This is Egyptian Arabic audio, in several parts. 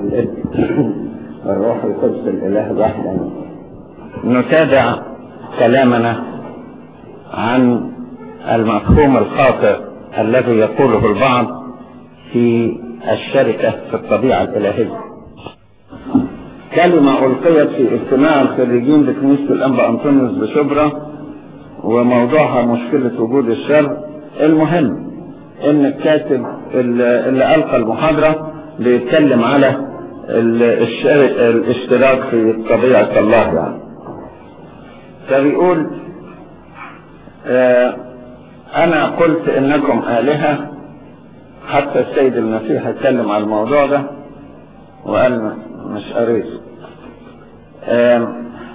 والابن والروح القدس الإله وحده نتابع كلامنا عن المفهوم الخاطئ الذي يقوله البعض في الشركة في الطبيعة الإلهية كلمة ألقيت في اجتماع الخريجين بكنيسة الأنبا أنطونيوس بشبرا وموضوعها مشكلة وجود الشر المهم ان الكاتب اللي ألقى المحاضرة بيتكلم على الاشتراك في طبيعة الله يعني فبيقول آه انا قلت انكم آلهة حتى السيد المسيح اتكلم على الموضوع ده وقال مش قريت آه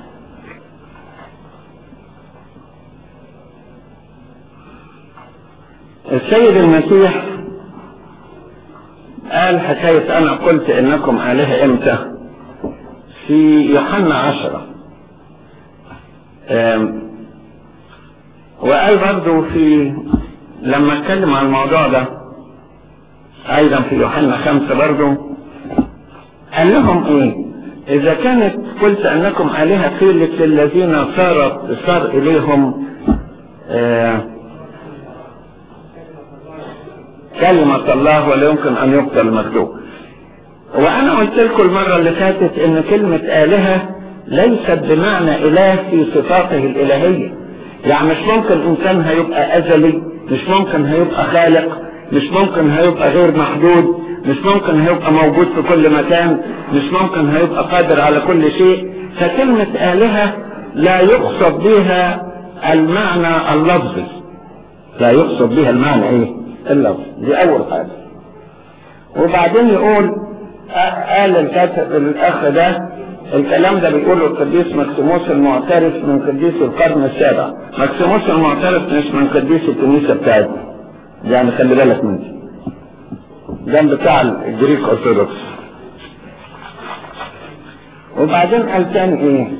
السيد المسيح قال حكاية أنا قلت إنكم آلهة إمتى في يوحنا عشرة وقال برضو في لما اتكلم عن الموضوع ده أيضا في يوحنا خمسة برضو قال لهم إيه إذا كانت قلت أنكم آلهة قيلت للذين صارت صار إليهم آه كلمة الله ولا يمكن أن يقتل مكتوب وأنا قلت لكم المرة اللي فاتت إن كلمة آلهة ليست بمعنى إله في صفاته الإلهية يعني مش ممكن إنسان هيبقى أزلي مش ممكن هيبقى خالق مش ممكن هيبقى غير محدود مش ممكن هيبقى موجود في كل مكان مش ممكن هيبقى قادر على كل شيء فكلمة آلهة لا يقصد بها المعنى اللفظي لا يقصد بها المعنى ايه اللفظ دي اول حاجة وبعدين يقول قال الكاتب الاخ ده الكلام ده بيقوله القديس مكسيموس المعترف من قديس القرن السابع مكسيموس المعترف مش من قديس الكنيسة بتاعتنا يعني خلي بالك منه ده بتاع الجريك ارثوذكس وبعدين قال تاني ايه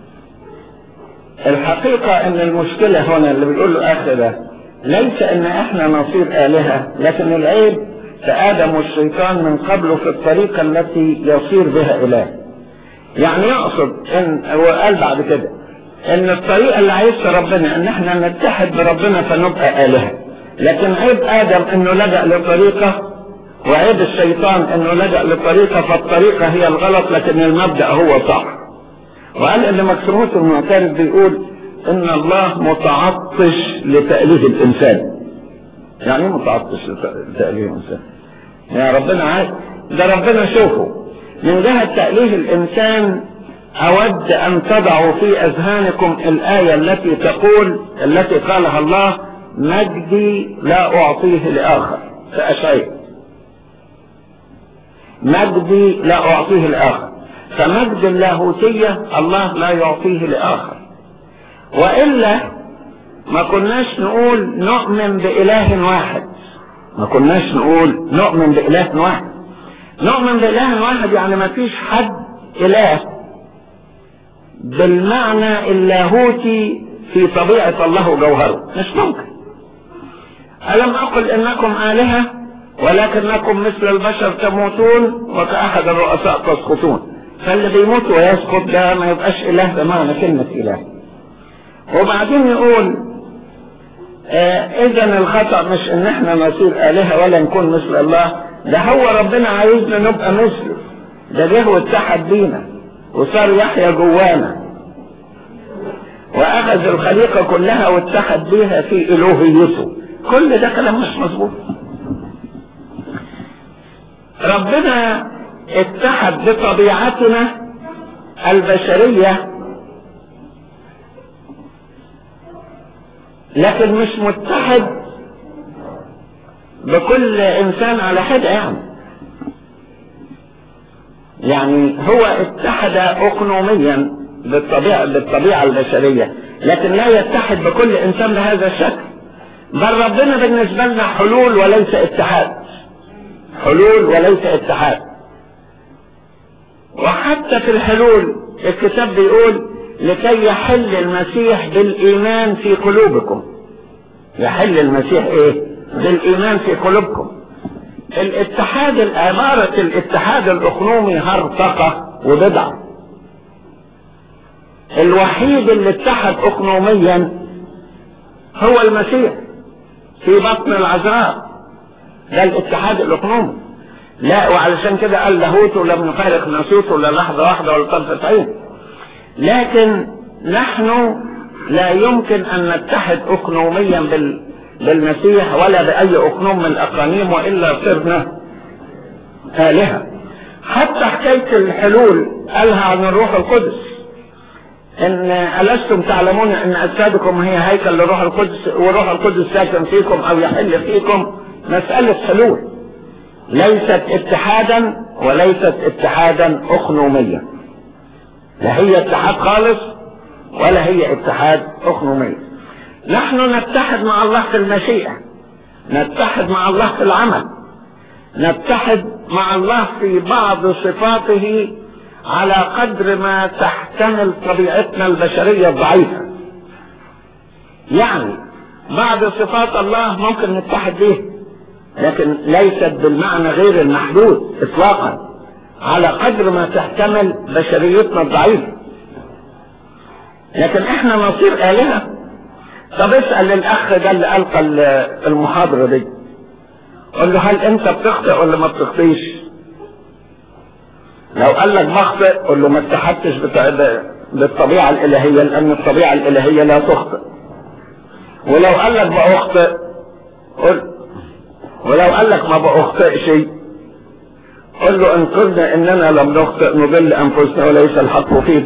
الحقيقة ان المشكلة هنا اللي بيقول له اخر ده ليس ان احنا نصير الهة لكن العيب في ادم والشيطان من قبله في الطريقة التي يصير بها اله يعني يقصد ان هو قال بعد كده ان الطريقة اللي عايزها ربنا ان احنا نتحد بربنا فنبقى الهة لكن عيب ادم انه لجأ لطريقة وعيب الشيطان انه لجأ لطريقة فالطريقة هي الغلط لكن المبدأ هو صح وقال ان مكسوموس المعترف بيقول ان الله متعطش لتأليه الانسان يعني ايه متعطش لتأليه الانسان يا ربنا عايز ده ربنا شوفه من جهة تأليه الانسان اود ان تضعوا في اذهانكم الاية التي تقول التي قالها الله مجدي لا اعطيه لاخر فاشعر مجدي لا اعطيه لاخر فمجد اللاهوتية الله لا يعطيه لاخر وإلا ما كناش نقول نؤمن بإله واحد ما كناش نقول نؤمن بإله واحد نؤمن بإله واحد يعني ما فيش حد إله بالمعنى اللاهوتي في طبيعة الله وجوهره مش ممكن ألم أقل إنكم آلهة ولكنكم مثل البشر تموتون وكأحد الرؤساء تسقطون فاللي بيموت ويسقط ده ما يبقاش إله بمعنى كلمة إله وبعدين يقول آه اذا الخطأ مش ان احنا نصير الهة ولا نكون مثل الله ده هو ربنا عايزنا نبقى مثله ده جه واتحد بينا وصار يحيى جوانا واخذ الخليقة كلها واتحد بيها في الوهيته كل ده كلام مش مظبوط ربنا اتحد بطبيعتنا البشريه لكن مش متحد بكل انسان على حدة يعني يعني هو اتحد اقنوميا بالطبيعة, بالطبيعة البشرية لكن لا يتحد بكل انسان بهذا الشكل بل ربنا بالنسبة لنا حلول وليس اتحاد حلول وليس اتحاد وحتى في الحلول الكتاب بيقول لكي يحل المسيح بالإيمان في قلوبكم يحل المسيح إيه بالإيمان في قلوبكم الاتحاد عبارة الاتحاد الاقنومي هرطقة وبدعة الوحيد اللي اتحد اقنوميا هو المسيح في بطن العذراء ده الاتحاد الاقنومي لا وعلشان كده قال لاهوت ولم نفارق ناسوت ولا لحظة واحدة ولا طرفة عين لكن نحن لا يمكن ان نتحد اقنوميا بال بالمسيح ولا باي اقنوم من الاقانيم والا صرنا الهه حتى حكايه الحلول قالها عن الروح القدس ان الستم تعلمون ان اجسادكم هي هيكل للروح القدس والروح القدس ساكن فيكم او يحل فيكم مساله حلول ليست اتحادا وليست اتحادا اقنوميا لا هي اتحاد خالص ولا هي اتحاد اقنومي نحن نتحد مع الله في المشيئة نتحد مع الله في العمل نتحد مع الله في بعض صفاته على قدر ما تحتمل طبيعتنا البشرية الضعيفة يعني بعض صفات الله ممكن نتحد بها لكن ليست بالمعنى غير المحدود اطلاقا على قدر ما تحتمل بشريتنا الضعيفة لكن احنا نصير آلهة طب اسأل الأخ ده اللي ألقى المحاضرة دي قل له هل أنت بتخطئ ولا ما بتخطيش؟ لو قال لك بخطئ قل له ما اتحدتش بالطبيعة الإلهية لأن الطبيعة الإلهية لا تخطئ ولو قال لك بأخطئ قل ولو قال لك ما بأخطئ شيء قل له إن قلنا إننا لم نخطئ نضل أنفسنا وليس الحق فينا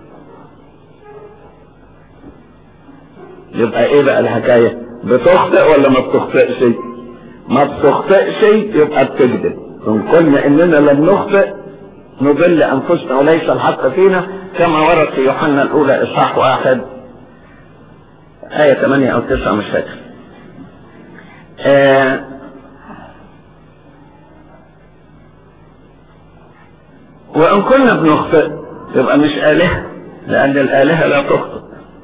يبقى ايه بقى الحكاية بتخطئ ولا ما بتخطئش ما بتخطئش يبقى بتكذب ان قلنا اننا لم نخطئ نضل انفسنا وليس الحق فينا كما ورد في يوحنا الاولى اصحاح واحد آية 8 أو 9 مش فاكر. آه وإن كنا بنخطئ يبقى مش آلهة لأن الآلهة لا تخطئ.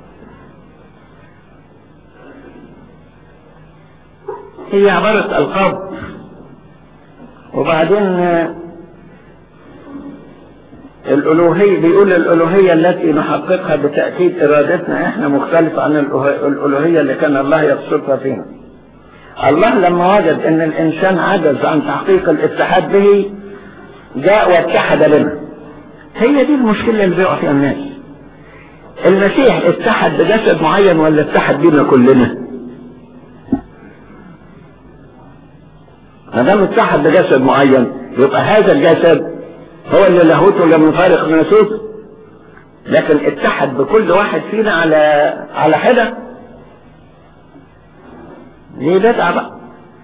هي عبارة ألقاب وبعدين الألوهية بيقول الألوهية التي نحققها بتأكيد إرادتنا إحنا مختلفة عن الألوهية اللي كان الله يقصدها فينا. الله لما وجد إن الإنسان عجز عن تحقيق الاتحاد به جاء واتحد بنا. هي دي المشكلة اللي بيقع فيها الناس. المسيح اتحد بجسد معين ولا اتحد بينا كلنا؟ ما دام اتحد بجسد معين يبقى هذا الجسد هو اللي لاهوت ولا منفرق من ناسوت لكن اتحد بكل واحد فينا على على حده دي بدعه بقى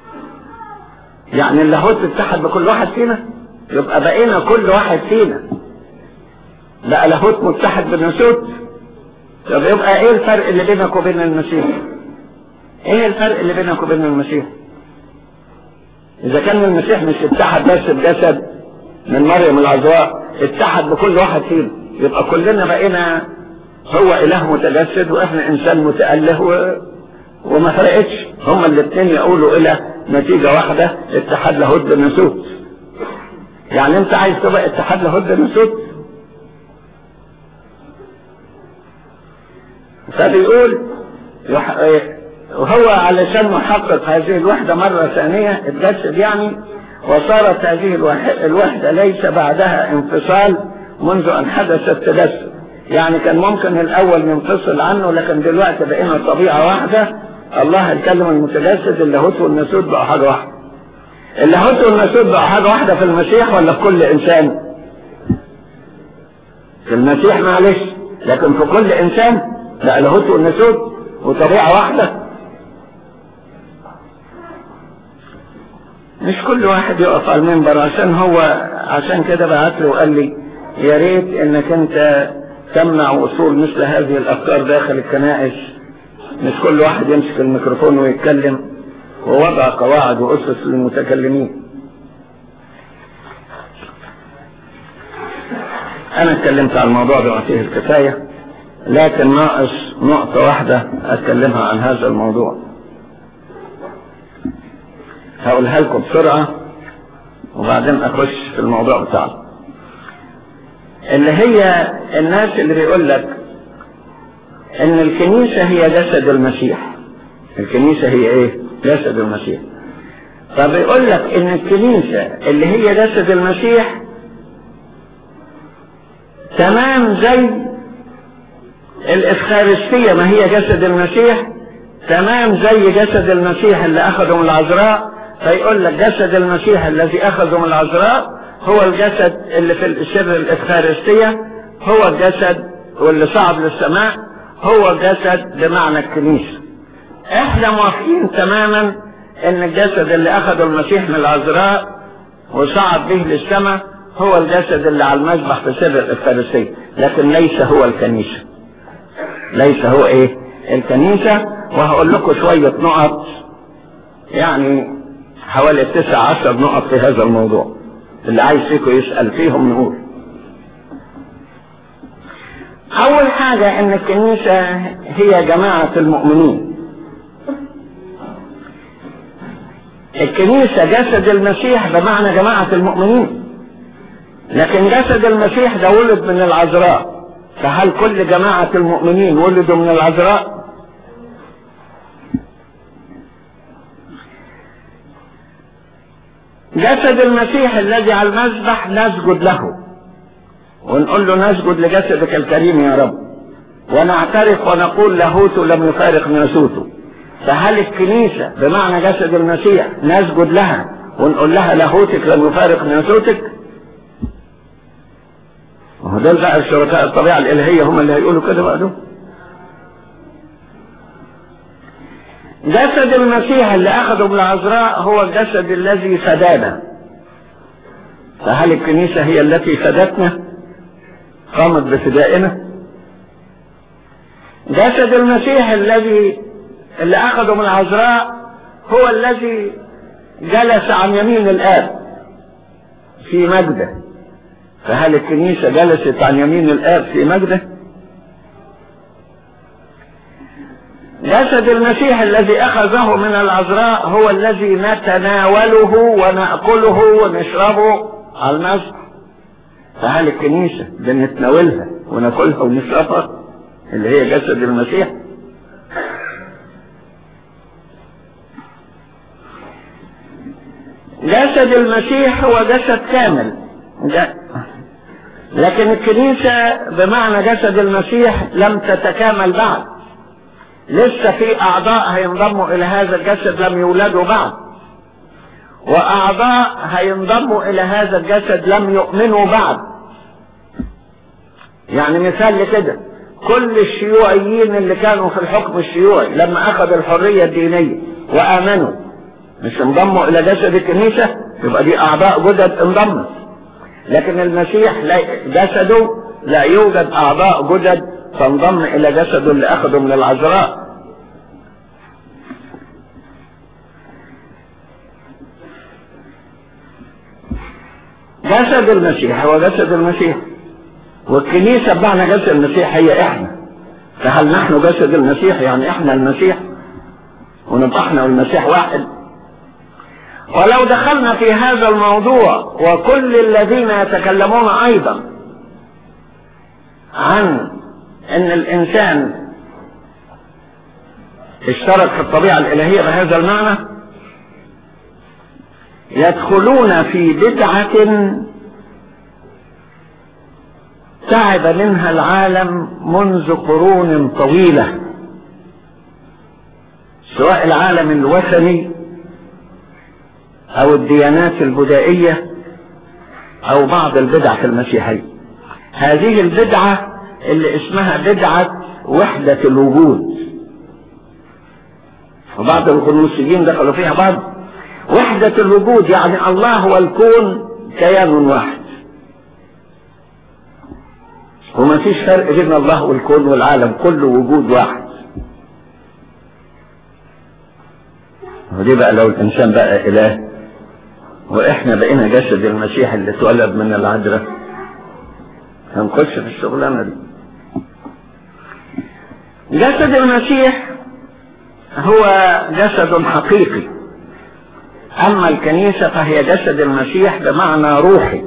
يعني اللاهوت اتحد بكل واحد فينا يبقى بقينا كل واحد فينا بقى لاهوت متحد بالناسوت طب يبقى ايه الفرق اللي بينك وبين المسيح ايه الفرق اللي بينك وبين المسيح إذا كان المسيح مش اتحد بس بجسد من مريم العذراء اتحد بكل واحد فينا يبقى كلنا بقينا هو إله متجسد وإحنا إنسان متأله و... وما فرقتش هما الاثنين يقولوا إلى نتيجة واحدة اتحاد لاهوت بالناسوت يعني أنت عايز تبقى اتحاد لاهوت بالناسوت فبيقول يح... وهو علشان نحقق هذه الوحدة مرة ثانية اتجسد يعني وصارت هذه الوحدة ليس بعدها انفصال منذ أن حدث التجسد يعني كان ممكن الأول ننفصل عنه لكن دلوقتي بقينا طبيعة واحدة الله الكلمة المتجسد اللاهوت والناسوت بقى حاجة واحدة اللاهوت والناسوت بقى حاجة واحدة في المسيح ولا في كل إنسان؟ في المسيح معلش لكن في كل إنسان بقى لاهوت والناسوت وطبيعة واحدة مش كل واحد يقف على المنبر عشان هو عشان كده بعت له وقال لي يا ريت انك انت تمنع وصول مثل هذه الافكار داخل الكنائس مش كل واحد يمسك الميكروفون ويتكلم ووضع قواعد واسس للمتكلمين انا اتكلمت عن الموضوع ده فيه الكفايه لكن ناقص نقطه واحده اتكلمها عن هذا الموضوع هقولها لكم بسرعة وبعدين اخش في الموضوع بتاعنا اللي هي الناس اللي بيقول لك ان الكنيسة هي جسد المسيح الكنيسة هي ايه جسد المسيح فبيقول لك ان الكنيسة اللي هي جسد المسيح تمام زي الإفخارستية ما هي جسد المسيح تمام زي جسد المسيح اللي أخذه من العذراء فيقول لك جسد المسيح الذي أخذه من العذراء هو الجسد اللي في سر الإفخارستية هو الجسد واللي صعد للسماء هو الجسد بمعنى الكنيسة احنا موافقين تماما ان الجسد اللي اخذه المسيح من العذراء وصعد به للسماء هو الجسد اللي على المذبح في سر الافخارستيه لكن ليس هو الكنيسه ليس هو ايه الكنيسه وهقول لكم شويه نقط يعني حوالي تسع عشر نقط في هذا الموضوع اللي عايز فيكم يسال فيهم نقول اول حاجه ان الكنيسه هي جماعه المؤمنين الكنيسة جسد المسيح بمعنى جماعة المؤمنين لكن جسد المسيح ده ولد من العذراء فهل كل جماعة المؤمنين ولدوا من العذراء جسد المسيح الذي على المذبح نسجد له ونقول له نسجد لجسدك الكريم يا رب ونعترف ونقول لاهوت لم يفارق ناسوته فهل الكنيسة بمعنى جسد المسيح نسجد لها ونقول لها لاهوتك لم يفارق ناسوتك وهو دول بقى الشركاء الطبيعة الإلهية هم اللي هيقولوا كده بقى دول جسد المسيح اللي أخذه من العذراء هو الجسد الذي فدانا فهل الكنيسة هي التي فدتنا قامت بفدائنا جسد المسيح الذي اللي أخذه من العذراء هو الذي جلس عن يمين الآب في مجده فهل الكنيسة جلست عن يمين الآب في مجده جسد المسيح الذي أخذه من العذراء هو الذي نتناوله ونأكله ونشربه على المسح فهل الكنيسة بنتناولها وناكلها ونشربها اللي هي جسد المسيح جسد المسيح هو جسد كامل لكن الكنيسة بمعنى جسد المسيح لم تتكامل بعد لسه في أعضاء هينضموا إلى هذا الجسد لم يولدوا بعد وأعضاء هينضموا إلى هذا الجسد لم يؤمنوا بعد يعني مثال لكده كل الشيوعيين اللي كانوا في الحكم الشيوعي لما أخذوا الحرية الدينية وآمنوا مش انضموا إلى جسد الكنيسة يبقى دي أعضاء جدد انضمت لكن المسيح جسده لا يوجد أعضاء جدد تنضم إلى جسده اللي أخذه من العذراء جسد المسيح هو جسد المسيح والكنيسة بمعنى جسد المسيح هي احنا فهل نحن جسد المسيح يعني احنا المسيح ونبقى احنا والمسيح واحد ولو دخلنا في هذا الموضوع وكل الذين يتكلمون ايضا عن ان الانسان اشترك في الطبيعة الالهية بهذا المعنى يدخلون في بدعة تعب منها العالم منذ قرون طويلة سواء العالم الوثني او الديانات البدائية او بعض البدع في المسيحية هذه البدعة اللي اسمها بدعة وحدة الوجود وبعض الغنوصيين دخلوا فيها بعض وحدة الوجود يعني الله والكون كيان واحد وما فيش فرق بين الله والكون والعالم كله وجود واحد ودي بقى لو الانسان بقى اله واحنا بقينا جسد المسيح اللي اتولد من العذراء هنخش في الشغلانه دي جسد المسيح هو جسد حقيقي أما الكنيسة فهي جسد المسيح بمعنى روحي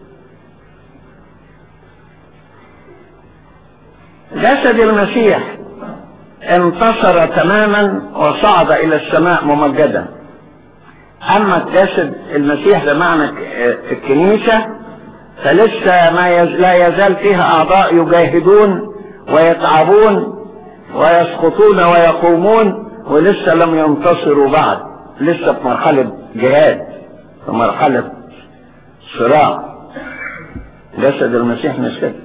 جسد المسيح انتصر تماما وصعد إلى السماء ممجدا أما جسد المسيح بمعنى الكنيسة فلسه ما يز... لا يزال فيها أعضاء يجاهدون ويتعبون ويسقطون ويقومون ولسه لم ينتصروا بعد لسه في مرحلة جهاد في مرحلة صراع جسد المسيح مش كده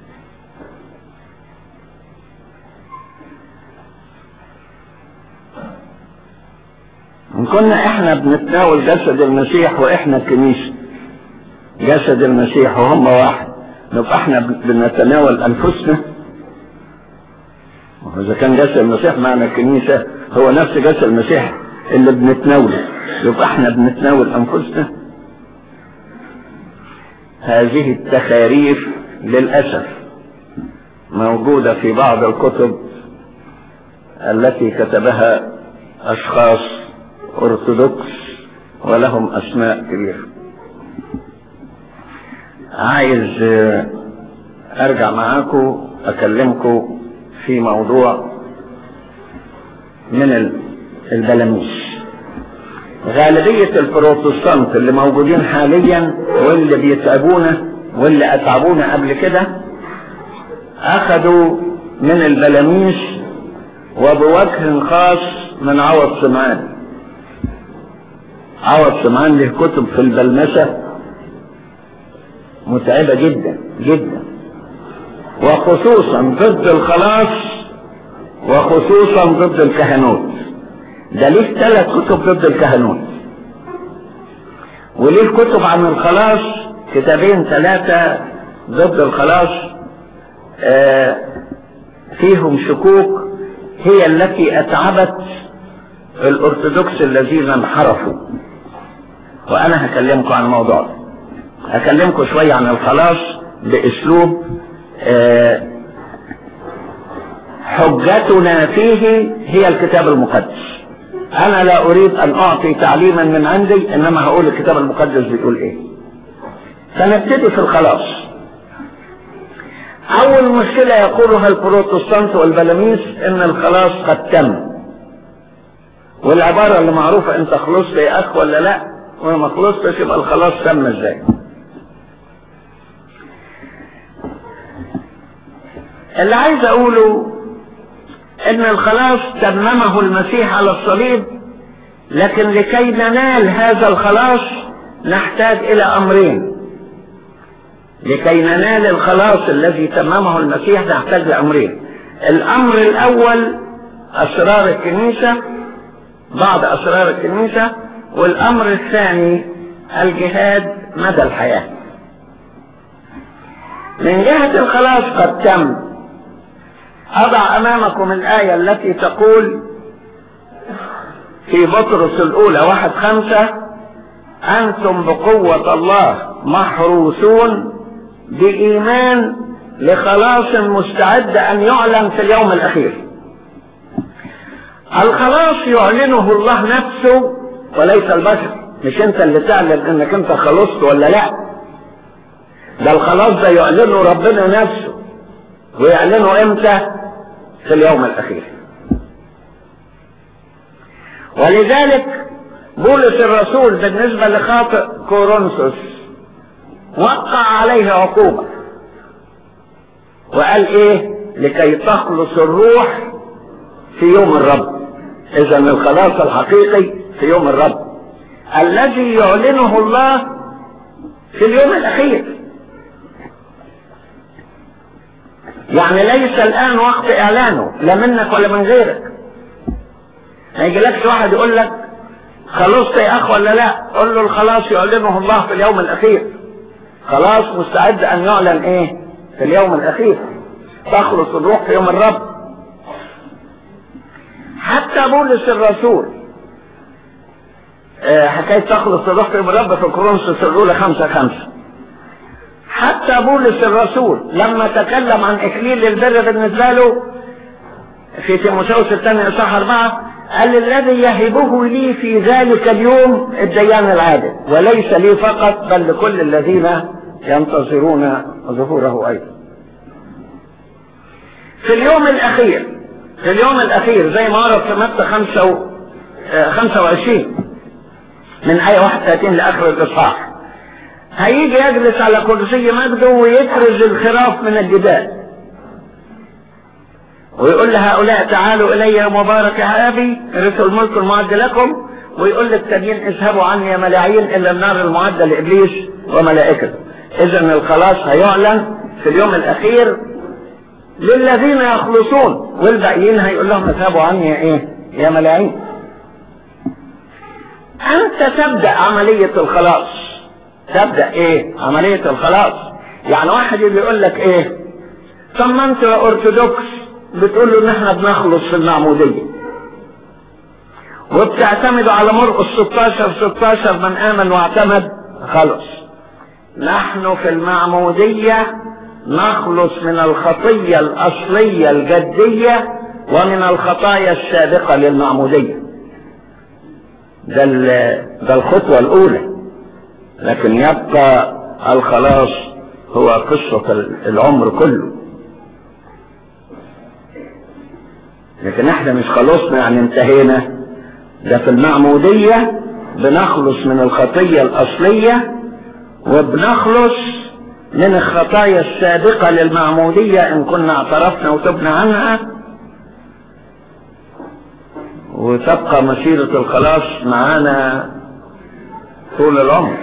إن كنا احنا بنتناول جسد المسيح واحنا الكنيسة جسد المسيح وهم واحد نبقى احنا بنتناول انفسنا واذا كان جسد المسيح معنى الكنيسة هو نفس جسد المسيح اللي بنتناوله يبقى احنا بنتناول انفسنا هذه التخاريف للأسف موجودة في بعض الكتب التي كتبها أشخاص أرثوذكس ولهم أسماء كبيرة عايز أرجع معاكم أكلمكم في موضوع من البلاميس غالبية البروتستانت اللي موجودين حاليا واللي بيتعبونا واللي أتعبونا قبل كده أخذوا من البلاميس وبوجه خاص من عوض سمعان عوض سمعان له كتب في البلمسة متعبة جدا جدا وخصوصا ضد الخلاص وخصوصا ضد الكهنوت ده ليه ثلاث كتب ضد الكهنوت وليه كتب عن الخلاص كتابين ثلاثة ضد الخلاص آه فيهم شكوك هي التي اتعبت الارثوذكس الذين انحرفوا وانا هكلمكم عن الموضوع ده هكلمكم شوية عن الخلاص باسلوب آه حجتنا فيه هي الكتاب المقدس انا لا اريد ان اعطي تعليما من عندي انما هقول الكتاب المقدس بيقول ايه فنبتدي في الخلاص اول مشكلة يقولها البروتستانت والبلاميس ان الخلاص قد تم والعبارة اللي معروفة انت خلصت يا اخ ولا لا وما خلصتش يبقى الخلاص تم ازاي اللي عايز اقوله ان الخلاص تممه المسيح على الصليب لكن لكي ننال هذا الخلاص نحتاج الى امرين لكي ننال الخلاص الذي تممه المسيح نحتاج لامرين الامر الاول اسرار الكنيسة بعض اسرار الكنيسة والامر الثاني الجهاد مدى الحياة من جهة الخلاص قد تم أضع أمامكم الآية التي تقول في بطرس الأولى واحد خمسة أنتم بقوة الله محروسون بإيمان لخلاص مستعد أن يعلن في اليوم الأخير الخلاص يعلنه الله نفسه وليس البشر مش انت اللي تعلن انك انت خلصت ولا لا ده الخلاص ده يعلنه ربنا نفسه ويعلنه امتى في اليوم الاخير ولذلك بولس الرسول بالنسبة لخاطئ كورنثوس وقع عليه عقوبة وقال ايه لكي تخلص الروح في يوم الرب اذا الخلاص الحقيقي في يوم الرب الذي يعلنه الله في اليوم الاخير يعني ليس الان وقت اعلانه لا منك ولا من غيرك ما يجيلكش واحد يقول لك خلصت يا اخ ولا لا قل له الخلاص يعلنه الله في اليوم الاخير خلاص مستعد ان يعلن ايه في اليوم الاخير تخلص الروح في يوم الرب حتى بولس الرسول آه حكاية تخلص الروح في يوم الرب في كورنثوس الاولى خمسة خمسة حتى بولس الرسول لما تكلم عن اكليل البر بالنسبة له في تيموثاوس الثاني اصحاح اربعة قال الذي يهبه لي في ذلك اليوم الديان العادل وليس لي فقط بل لكل الذين ينتظرون ظهوره ايضا في اليوم الاخير في اليوم الاخير زي ما ورد في متى 25 من آية 31 لآخر الإصحاح هيجي يجلس على كرسي مجده ويكرز الخراف من الجبال ويقول لهؤلاء تعالوا إلي يا مبارك يا أبي رثوا الملك المعد لكم ويقول للتانيين اذهبوا عني يا ملاعين إلى النار المعدة لإبليس وملائكته إذا الخلاص هيعلن في اليوم الأخير للذين يخلصون والباقيين هيقول لهم اذهبوا عني يا إيه يا ملاعين أنت تبدأ عملية الخلاص تبدأ إيه عملية الخلاص يعني واحد يجي يقول لك إيه طب ما أنت يا أرثوذكس بتقول له إن إحنا بنخلص في المعمودية وبتعتمدوا على مرقس 16 16 من آمن واعتمد خلص نحن في المعمودية نخلص من الخطية الأصلية الجدية ومن الخطايا السابقة للمعمودية ده ده الخطوة الأولى لكن يبقى الخلاص هو قصة العمر كله لكن احنا مش خلصنا يعني انتهينا ده في المعمودية بنخلص من الخطية الأصلية وبنخلص من الخطايا السابقة للمعمودية إن كنا اعترفنا وتبنا عنها وتبقى مسيرة الخلاص معانا طول العمر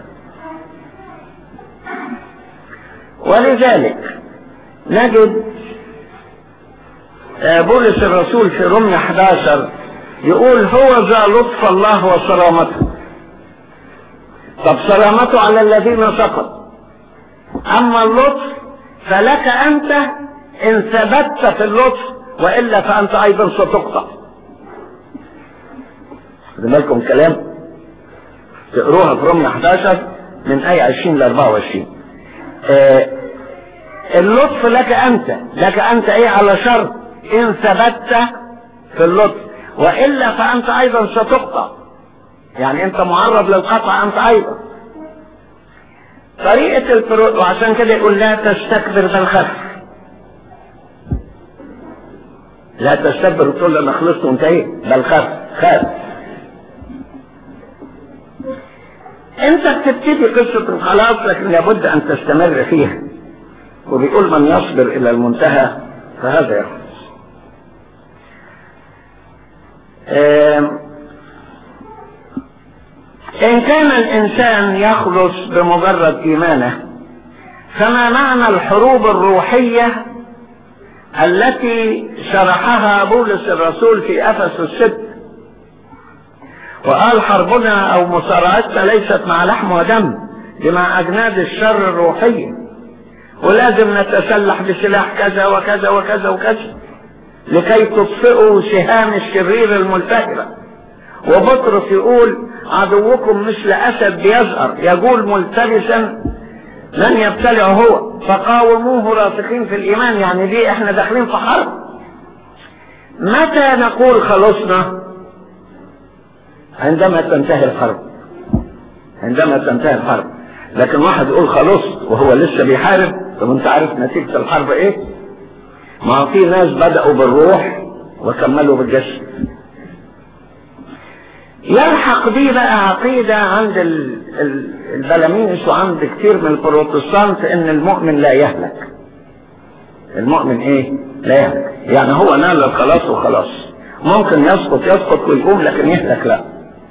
ولذلك نجد بولس الرسول في رمي 11 يقول هو ذا لطف الله وصرامته طب صرامته على الذين سقطوا اما اللطف فلك انت ان ثبت في اللطف والا فانت ايضا ستقطع خدوا بالكم كلام تقروها في رمي 11 من آية 20 ل 24 آه اللطف لك أنت لك أنت إيه على شرط إن ثبت في اللطف وإلا فأنت أيضا ستقطع يعني أنت معرض للقطع أنت أيضا طريقة الفروق وعشان كده يقول لا تستكبر بل خف لا تستكبر وتقول أنا خلصت وانتهيت بل خف خاف انت بتبتدي قصة الخلاص لكن لابد ان تستمر فيها وبيقول من يصبر الى المنتهى فهذا يخلص ان كان الانسان يخلص بمجرد ايمانه فما معنى الحروب الروحية التي شرحها بولس الرسول في افسس الست وقال حربنا او مصارعتنا ليست مع لحم ودم دي مع اجناد الشر الروحية ولازم نتسلح بسلاح كذا وكذا وكذا وكذا لكي تطفئوا سهام الشرير الملتهبة وبطرس يقول عدوكم مثل اسد بيزهر يقول ملتبسا من يبتلع هو فقاوموه راسخين في الايمان يعني دي احنا داخلين في حرب متى نقول خلصنا عندما تنتهي الحرب عندما تنتهي الحرب لكن واحد يقول خلصت وهو لسه بيحارب طب انت عارف نتيجة الحرب ايه ما في ناس بدأوا بالروح وكملوا بالجسد يلحق بيه بقى عقيدة عند البلاميس وعند كتير من البروتستانت ان المؤمن لا يهلك المؤمن ايه لا يهلك يعني هو نال الخلاص وخلاص ممكن يسقط يسقط ويقوم لكن يهلك لا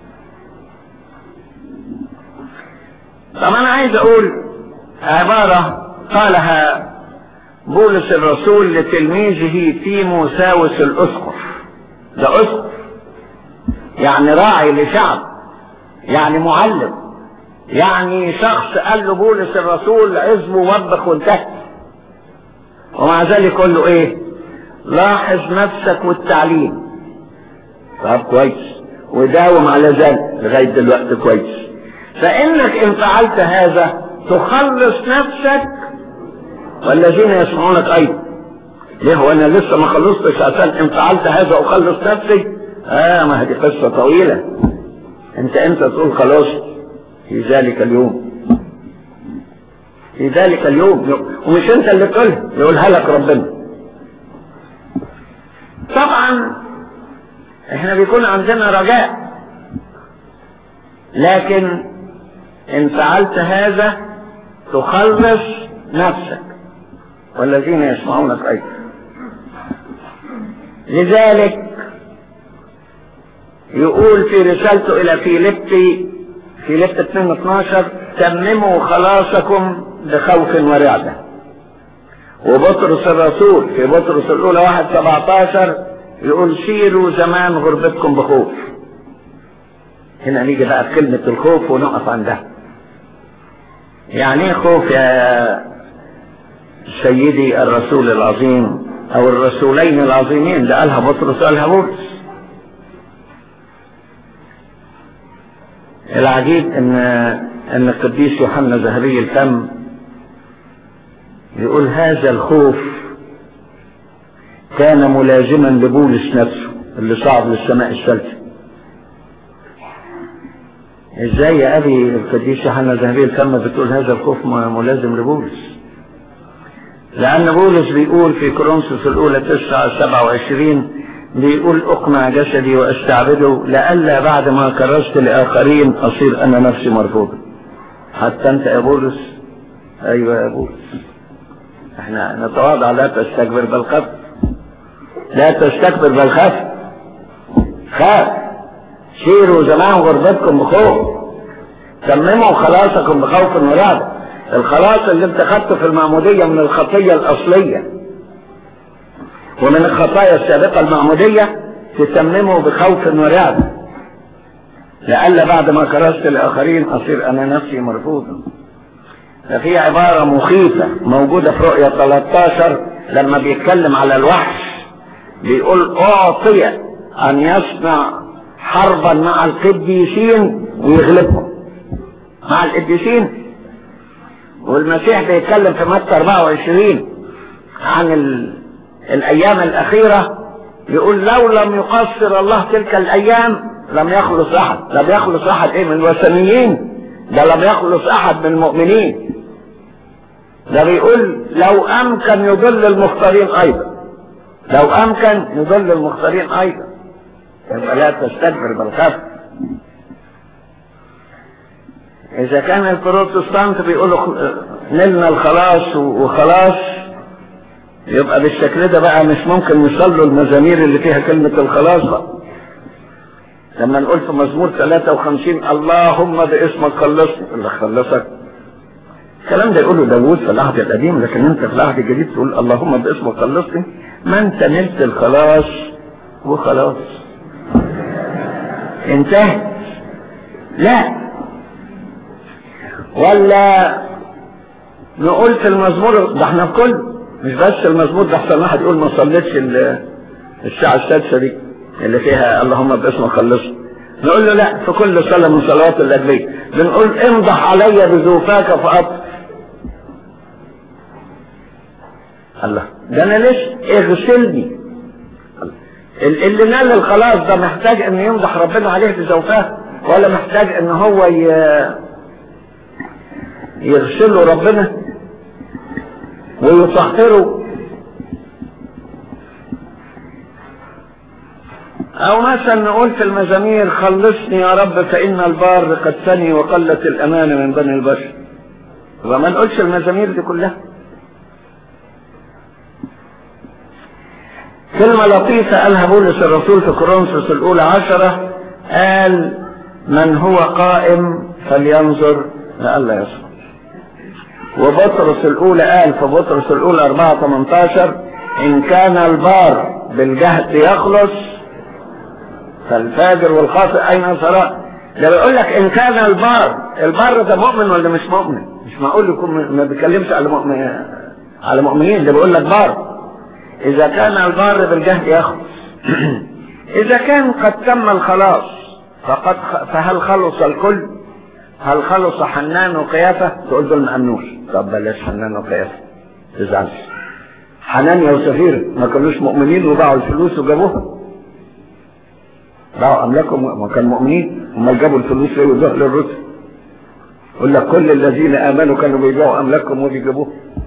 طب انا عايز اقول عبارة قالها بولس الرسول لتلميذه تيموساوس الاسقف ده اسقف يعني راعي لشعب يعني معلم يعني شخص قال له بولس الرسول عزم ووبخ وانتهى ومع ذلك يقول له ايه لاحظ نفسك والتعليم طب كويس وداوم على ذلك لغايه دلوقتي كويس فانك ان فعلت هذا تخلص نفسك والذين يسمعونك ايضا ليه هو انا لسه ما خلصتش عشان ان فعلت هذا اخلص نفسي اه ما هذه قصة طويلة انت انت تقول خلاص في ذلك اليوم في ذلك اليوم ومش انت اللي تقولها يقولها لك ربنا طبعا احنا بيكون عندنا رجاء لكن ان فعلت هذا تخلص نفسك والذين يسمعونك ايضا لذلك يقول في رسالته الى فيليبي فيليب 2 12 تمموا خلاصكم بخوف ورعدة وبطرس الرسول في بطرس الاولى 1 17 يقول سيروا زمان غربتكم بخوف هنا نيجي بقى في كلمة الخوف ونقف عندها يعني ايه خوف يا سيدي الرسول العظيم او الرسولين العظيمين ده قالها بطرس وقالها بولس العجيب ان ان القديس يوحنا ذهبي الفم يقول هذا الخوف كان ملازما لبولس نفسه اللي صعد للسماء الثالثة ازاي يا ابي القديس يوحنا ذهبي الفم بتقول هذا الخوف ملازم لبولس لان بولس بيقول في كورنثوس الاولى 9 27 بيقول اقنع جسدي واستعبده لئلا بعد ما كرست لاخرين اصير انا نفسي مرفوضا حتى انت يا بولس ايوه يا بولس احنا نتواضع لا تستكبر بل خف لا تستكبر بل خف خاف سيروا زمان غربتكم بخوف تمموا خلاصكم بخوف ورعب الخلاص اللي انت خدته في المعمودية من الخطية الأصلية ومن الخطايا السابقة المعمودية تتممه بخوف ورعب لألا بعد ما كرست الآخرين أصير أنا نفسي مرفوضا ففي عبارة مخيفة موجودة في رؤية 13 لما بيتكلم على الوحش بيقول أعطي أن يصنع حربا مع القديسين ويغلبهم مع القديسين والمسيح بيتكلم في متى 24 عن ال... الايام الاخيرة يقول لو لم يقصر الله تلك الايام لم يخلص احد لم يخلص احد ايه من الوثنيين ده لم يخلص احد من المؤمنين ده بيقول لو امكن يضل المختارين ايضا لو امكن يضل المختارين ايضا يبقى لا تستكبر بل خف اذا كان البروتستانت بيقولوا نلنا الخلاص وخلاص يبقى بالشكل ده بقى مش ممكن يصلوا المزامير اللي فيها كلمة الخلاص بقى لما نقول في مزمور 53 اللهم باسمك خلصني اللي خلصك الكلام ده يقوله داوود في العهد القديم لكن انت في العهد الجديد تقول اللهم باسمك خلصني ما انت نلت الخلاص وخلاص انتهت لا ولا نقول في المزمور ده احنا في كل مش بس المزمور ده احسن واحد يقول ما صليتش الساعة السادسة دي اللي فيها اللهم باسمك خلصني نقول له لا في كل صلاة من صلوات الأجلية بنقول امضح علي بذوفاك فأطف الله ده انا ليش اغسلني اللي نال الخلاص ده محتاج ان يمدح ربنا عليه بزوفاه ولا محتاج ان هو يغسله ربنا ويطهره او مثلا نقول في المزامير خلصني يا رب فان البار قد ثني وقلت الامانه من بني البشر وما نقولش المزامير دي كلها كلمة لطيفة قالها بولس الرسول في كورنثوس الأولى عشرة قال من هو قائم فلينظر لئلا يسقط وبطرس الأولى قال في بطرس الأولى 4 18 إن كان البار بالجهد يخلص فالفاجر والخاطئ أين صراء ده بيقول لك إن كان البار البار ده مؤمن ولا مش مؤمن مش معقول يكون ما بيتكلمش على مؤمن على مؤمنين ده بيقول لك بار إذا كان البار بالجهد يخلص إذا كان قد تم الخلاص فقد فهل خلص الكل؟ هل خلص حنان وقيافة؟ تقول دول ما أمنوش طب بلاش حنان وقيافة تزعلش حنان يا وسفير ما كانوش مؤمنين وباعوا الفلوس وجابوها باعوا املاكهم ما كانوا مؤمنين هم جابوا الفلوس ليه وادوها للرسل يقول لك كل الذين امنوا كانوا بيبيعوا املاكهم وبيجيبوها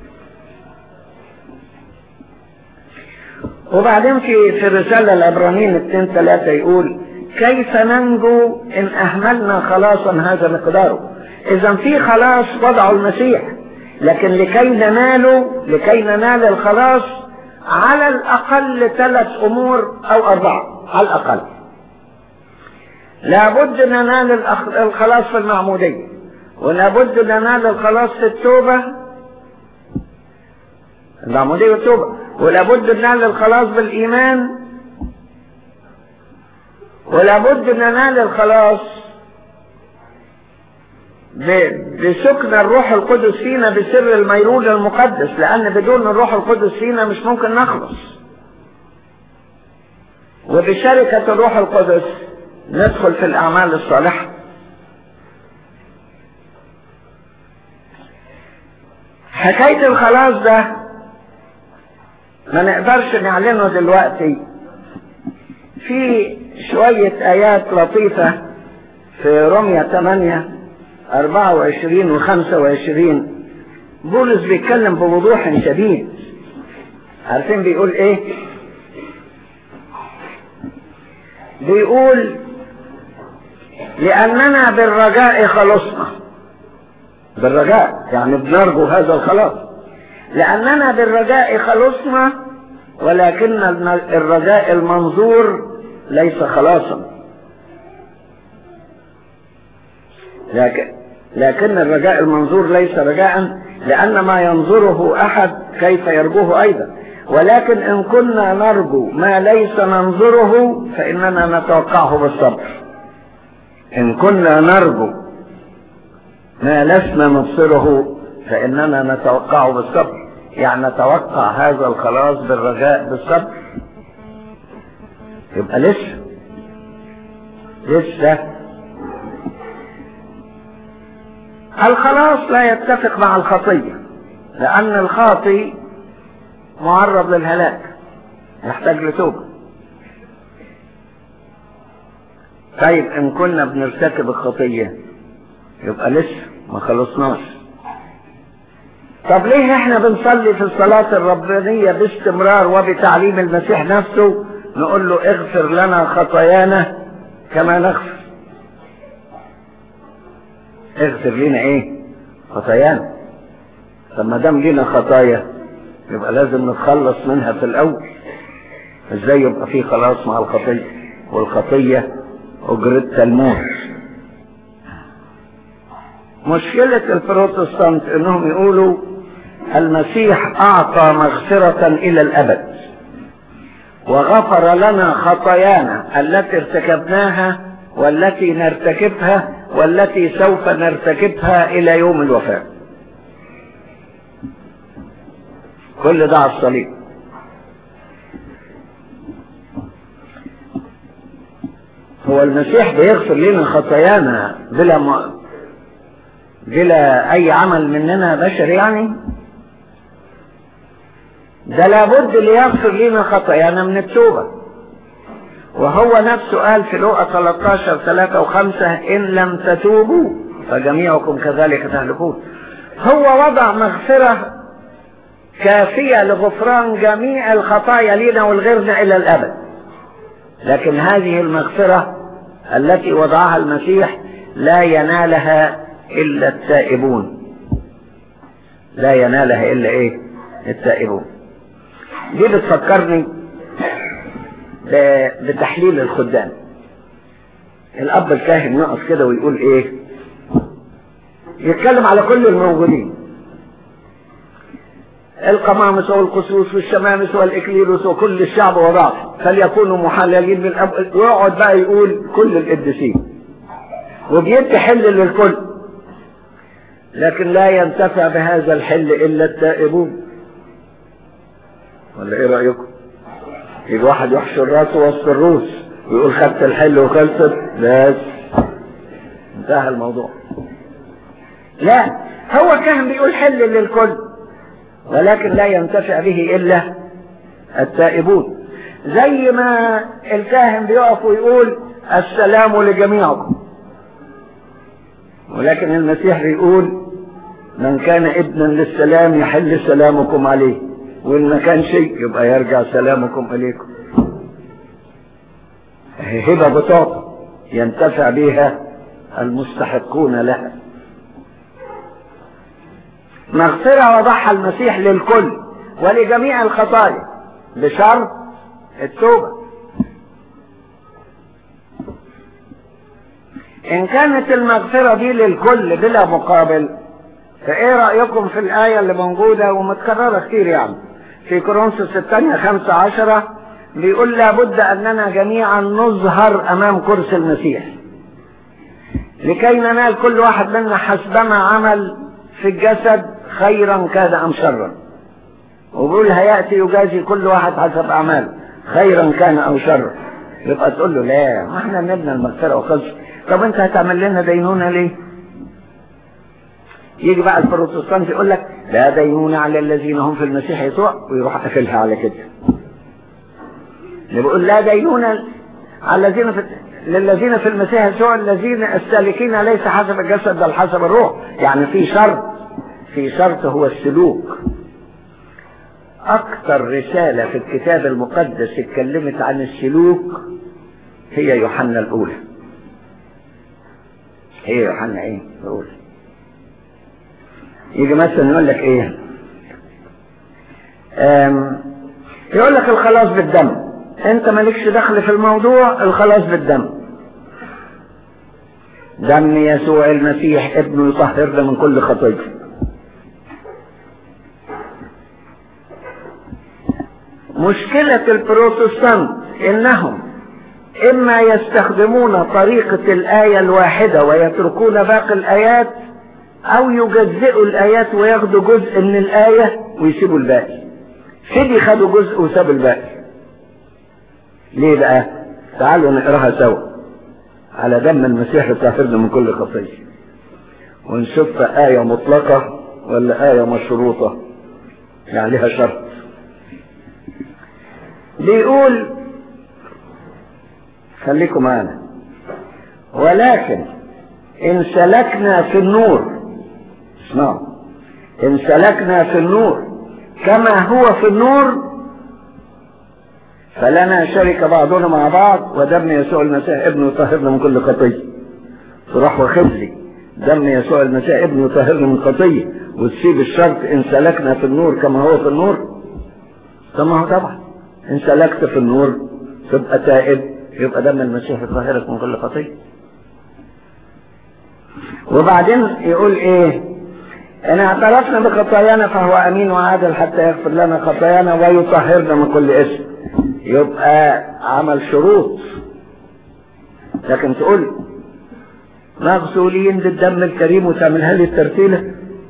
وبعدين في في الرسالة العبرانيين 2 3 يقول كيف ننجو إن أهملنا خلاصا هذا مقداره إذا في خلاص وضعه المسيح لكن لكي نناله لكي ننال الخلاص على الأقل ثلاث أمور أو أربعة على الأقل لابد ننال الخلاص في المعمودية ولابد ننال الخلاص في التوبة المعمودية والتوبة ولابد ننال الخلاص بالإيمان ولابد ننال الخلاص بسكن الروح القدس فينا بسر الميرون المقدس لأن بدون الروح القدس فينا مش ممكن نخلص وبشركة الروح القدس ندخل في الأعمال الصالحة حكاية الخلاص ده ما نقدرش نعلنه دلوقتي في شوية آيات لطيفة في رمية 8 24 و 25 بولس بيتكلم بوضوح شديد عارفين بيقول ايه بيقول لأننا بالرجاء خلصنا بالرجاء يعني بنرجو هذا الخلاص لأننا بالرجاء خلصنا ولكن الرجاء المنظور ليس خلاصا لكن لكن الرجاء المنظور ليس رجاء لأن ما ينظره أحد كيف يرجوه أيضا ولكن إن كنا نرجو ما ليس ننظره فإننا نتوقعه بالصبر إن كنا نرجو ما لسنا نبصره فإننا نتوقعه بالصبر يعني نتوقع هذا الخلاص بالرجاء بالصبر يبقى لسه لسه الخلاص لا يتفق مع الخطية لأن الخاطي معرض للهلاك يحتاج لتوبة طيب إن كنا بنرتكب الخطية يبقى لسه ما خلصناش طب ليه احنا بنصلي في الصلاة الربانية باستمرار وبتعليم المسيح نفسه نقول له اغفر لنا خطايانا كما نغفر اغفر لنا ايه خطايانا طب ما دام لينا خطايا يبقى لازم نتخلص منها في الاول ازاي يبقى في خلاص مع الخطيه والخطيه اجرتها الموت مشكلة البروتستانت انهم يقولوا المسيح اعطى مغفرة الى الابد وغفر لنا خطايانا التي ارتكبناها والتي نرتكبها والتي سوف نرتكبها الى يوم الوفاة كل ده على الصليب هو المسيح بيغفر لنا خطايانا بلا م... بلا اي عمل مننا بشر يعني ده لابد ليغفر لنا خطايانا من التوبة وهو نفسه قال في لوقا 13 3 و5 ان لم تتوبوا فجميعكم كذلك تهلكون هو وضع مغفرة كافية لغفران جميع الخطايا لنا والغيرنا الى الابد لكن هذه المغفرة التي وضعها المسيح لا ينالها الا التائبون لا ينالها الا ايه التائبون دي بتفكرني بتحليل الخدام الاب الكاهن يقف كده ويقول ايه يتكلم على كل الموجودين القمامس والقسوس والشمامس والاكليروس وكل الشعب وضعف فليكونوا محللين من الأب ويقعد بقى يقول كل القديسين وبيدي حل للكل لكن لا ينتفع بهذا الحل الا التائبون ولا ايه رايكم يجي واحد يحشر راسه وسط الروس ويقول خدت الحل وخلصت بس انتهى الموضوع لا هو كان بيقول حل للكل ولكن لا ينتفع به الا التائبون زي ما الكاهن بيقف ويقول السلام لجميعكم ولكن المسيح بيقول من كان ابنا للسلام يحل سلامكم عليه وإن ما كان شيء يبقى يرجع سلامكم إليكم هبة بتعطى ينتفع بها المستحقون لها مغفرة وضعها المسيح للكل ولجميع الخطايا بشرط التوبة إن كانت المغفرة دي للكل بلا مقابل فإيه رأيكم في الآية اللي موجودة ومتكررة كتير يعني في كورنثوس الثانية خمسة عشرة بيقول لابد أننا جميعا نظهر أمام كرسي المسيح لكي ننال كل واحد منا حسبما عمل في الجسد خيرا كان أم شرا وبيقول هيأتي يجازي كل واحد حسب أعماله خيرا كان أو شرا يبقى تقول له لا ما احنا نبنى المغفرة وخلص طب انت هتعمل لنا دينونة ليه يجي بقى البروتستانت يقول لك لا دينونة على الذين هم في المسيح يسوع ويروح قافلها على كده بيقول لا دينونة على الذين في للذين في المسيح يسوع الذين السالكين ليس حسب الجسد بل حسب الروح يعني في شرط في شرط هو السلوك اكثر رسالة في الكتاب المقدس اتكلمت عن السلوك هي يوحنا الاولى هي يوحنا ايه الاولى يجي مثلا يقول لك ايه يقول لك الخلاص بالدم انت مالكش دخل في الموضوع الخلاص بالدم دم يسوع المسيح ابنه يطهرنا من كل خطيه مشكلة البروتستانت انهم اما يستخدمون طريقة الآية الواحدة ويتركون باقي الآيات او يجزئوا الآيات وياخدوا جزء من الآية ويسيبوا الباقي سيدي خدوا جزء وسابوا الباقي ليه بقى تعالوا نقراها سوا على دم المسيح يطهرنا من كل خطية ونشوف آية مطلقة ولا آية مشروطة يعني لها شرط بيقول خليكم معانا ولكن إن سلكنا في النور اسمعوا إن سلكنا في النور كما هو في النور فلنا شرك بعضنا مع بعض ودم يسوع المسيح ابنه يطهرنا من كل خطيه تروح واخد لي دم يسوع المسيح ابنه يطهرنا من خطيه وتسيب الشرط ان سلكنا في النور كما هو في النور طب ما هو طبعا ان سلكت في النور تبقى تائب يبقى دم المسيح يطهرك من كل خطيه وبعدين يقول ايه ان اعترفنا بخطايانا فهو امين وعادل حتى يغفر لنا خطايانا ويطهرنا من كل اسم يبقى عمل شروط لكن تقول مغسولين بالدم الكريم وتعملها لي الترتيلة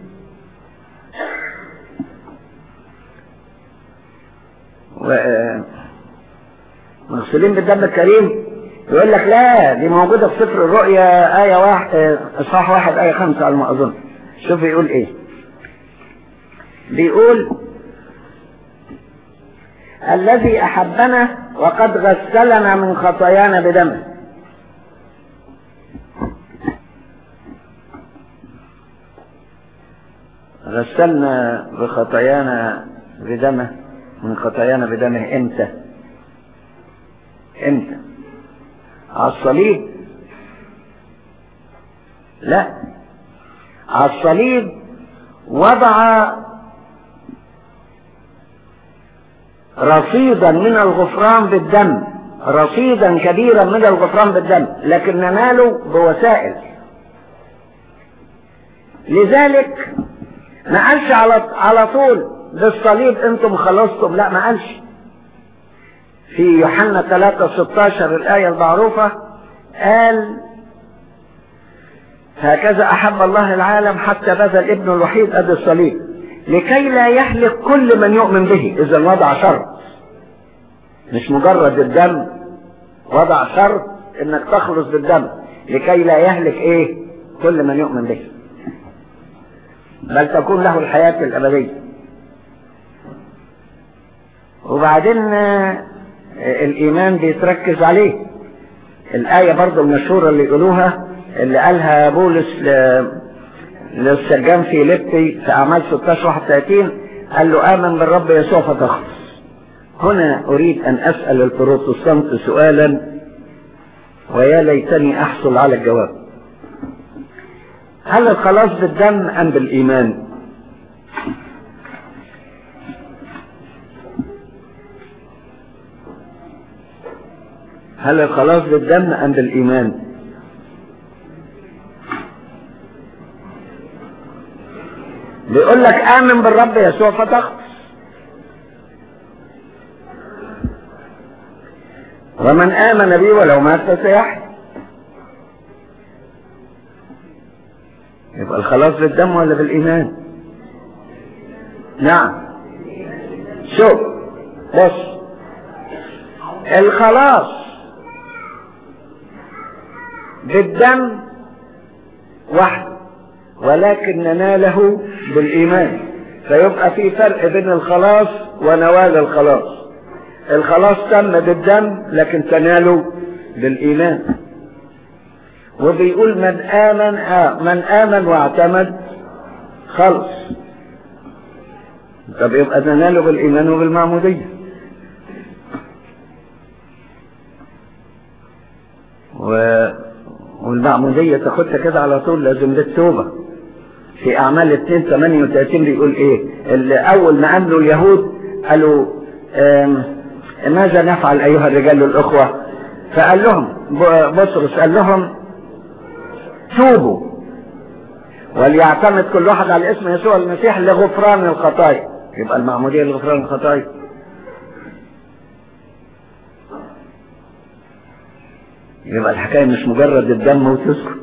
و... مغسولين بالدم الكريم يقول لك لا دي موجودة في سفر الرؤيا آية واحد إصحاح واحد آية خمسة على ما أظن شوف يقول إيه بيقول الذي أحبنا وقد غسلنا من خطايانا بدمه غسلنا بخطايانا بدمه من خطايانا بدمه امتى امتى على الصليب لا على الصليب وضع رصيدا من الغفران بالدم رصيدا كبيرا من الغفران بالدم لكن نناله بوسائل لذلك ما قالش على على طول بالصليب انتم خلصتم لا ما قالش في يوحنا 3 16 الآية المعروفة قال هكذا أحب الله العالم حتى بذل ابنه الوحيد قد الصليب لكي لا يهلك كل من يؤمن به إذا وضع شرط مش مجرد الدم وضع شرط انك تخلص بالدم لكي لا يهلك ايه كل من يؤمن به بل تكون له الحياة الأبدية وبعدين الإيمان بيتركز عليه الآية برضو المشهورة اللي يقولوها اللي قالها بولس ل... للسجان في لبتي في أعمال 16 31 قال له آمن بالرب يسوع فتخلص هنا أريد أن أسأل البروتستانت سؤالا ويا ليتني أحصل على الجواب هل الخلاص بالدم أم بالإيمان هل الخلاص بالدم أم بالإيمان بيقول لك آمن بالرب يسوع فتخلص ومن آمن بي ولو مات فسيحيا يبقى الخلاص بالدم ولا بالإيمان نعم شوف بص الخلاص بالدم وحده ولكن نناله بالإيمان فيبقى في فرق بين الخلاص ونوال الخلاص الخلاص تم بالدم لكن تناله بالإيمان وبيقول من آمن آه من آمن واعتمد خلص طب يبقى نناله بالإيمان وبالمعمودية و... والمعمودية تاخدها كده على طول لازم للتوبة في أعمال 2 38 بيقول إيه اللي أول ما قابلوا اليهود قالوا ماذا نفعل أيها الرجال الأخوة فقال لهم بطرس قال لهم توبوا وليعتمد كل واحد على اسم يسوع المسيح لغفران الخطايا يبقى المعمودية لغفران الخطايا يبقى الحكاية مش مجرد الدم وتسكت